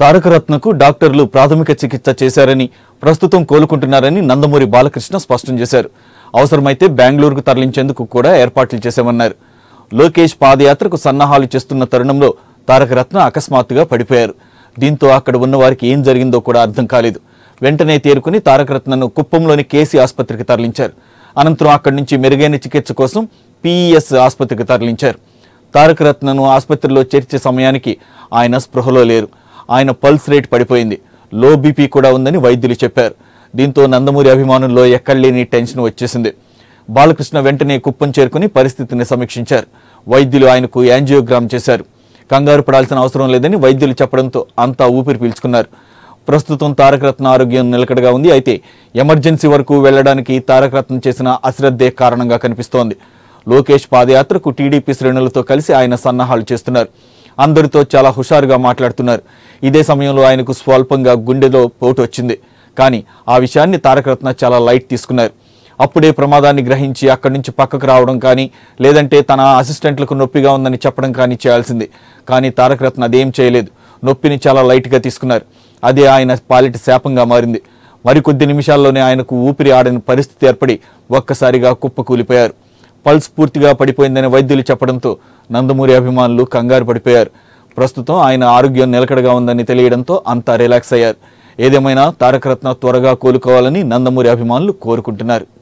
తారకరత్నకు డాక్టర్లు ప్రాథమిక చికిత్స చేశారని ప్రస్తుతం కోలుకుంటున్నారని నందమూరి బాలకృష్ణ స్పష్టం చేశారు అవసరమైతే బెంగళూరుకు తరలించేందుకు కూడా ఏర్పాట్లు చేశామన్నారు లోకేష్ పాదయాత్రకు సన్నాహాలు చేస్తున్న తరుణంలో తారకరత్న అకస్మాత్తుగా పడిపోయారు దీంతో అక్కడ ఉన్న వారికి ఏం జరిగిందో కూడా అర్థం కాలేదు వెంటనే తేరుకుని తారకరత్నను కుప్పంలోని కేసీ ఆసుపత్రికి తరలించారు అనంతరం అక్కడి నుంచి మెరుగైన చికిత్స కోసం పీఈఎస్ ఆసుపత్రికి తరలించారు తారకరత్నను ఆసుపత్రిలో చేర్చే సమయానికి ఆయన స్పృహలో లేరు ఆయన పల్స్ రేట్ పడిపోయింది లో బీపీ కూడా ఉందని వైద్యులు చెప్పారు దీంతో నందమూరి అభిమానుల్లో ఎక్కడలేని టెన్షన్ వచ్చేసింది బాలకృష్ణ వెంటనే కుప్పం చేరుకుని పరిస్థితిని సమీక్షించారు వైద్యులు ఆయనకు యాంజియోగ్రామ్ చేశారు కంగారు పడాల్సిన అవసరం లేదని వైద్యులు చెప్పడంతో అంతా ఊపిరి పీల్చుకున్నారు ప్రస్తుతం తారకరత్న ఆరోగ్యం నిలకడగా ఉంది అయితే ఎమర్జెన్సీ వరకు వెళ్లడానికి తారకరత్న చేసిన అశ్రద్ధే కారణంగా కనిపిస్తోంది లోకేష్ పాదయాత్రకు టీడీపీ శ్రేణులతో కలిసి ఆయన సన్నాహాలు చేస్తున్నారు అందరితో చాలా హుషారుగా మాట్లాడుతున్నారు ఇదే సమయంలో ఆయనకు స్వల్పంగా గుండెలో పోటు వచ్చింది కానీ ఆ విషయాన్ని తారకరత్న చాలా లైట్ తీసుకున్నారు అప్పుడే ప్రమాదాన్ని గ్రహించి అక్కడి నుంచి పక్కకు రావడం కానీ లేదంటే తన అసిస్టెంట్లకు నొప్పిగా ఉందని చెప్పడం కానీ చేయాల్సింది కానీ తారకరత్న అదేం చేయలేదు నొప్పిని చాలా లైట్గా తీసుకున్నారు అదే ఆయన పాలిటి శాపంగా మారింది మరికొద్ది నిమిషాల్లోనే ఆయనకు ఊపిరి ఆడని పరిస్థితి ఏర్పడి ఒక్కసారిగా కుప్పకూలిపోయారు పల్స్ పూర్తిగా పడిపోయిందని వైద్యులు చెప్పడంతో నందమూరి అభిమానులు కంగారు పడిపోయారు ప్రస్తుతం ఆయన ఆరోగ్యం నిలకడగా ఉందని తెలియడంతో అంతా రిలాక్స్ అయ్యారు ఏదేమైనా తారకరత్న త్వరగా కోలుకోవాలని నందమూరి అభిమానులు కోరుకుంటున్నారు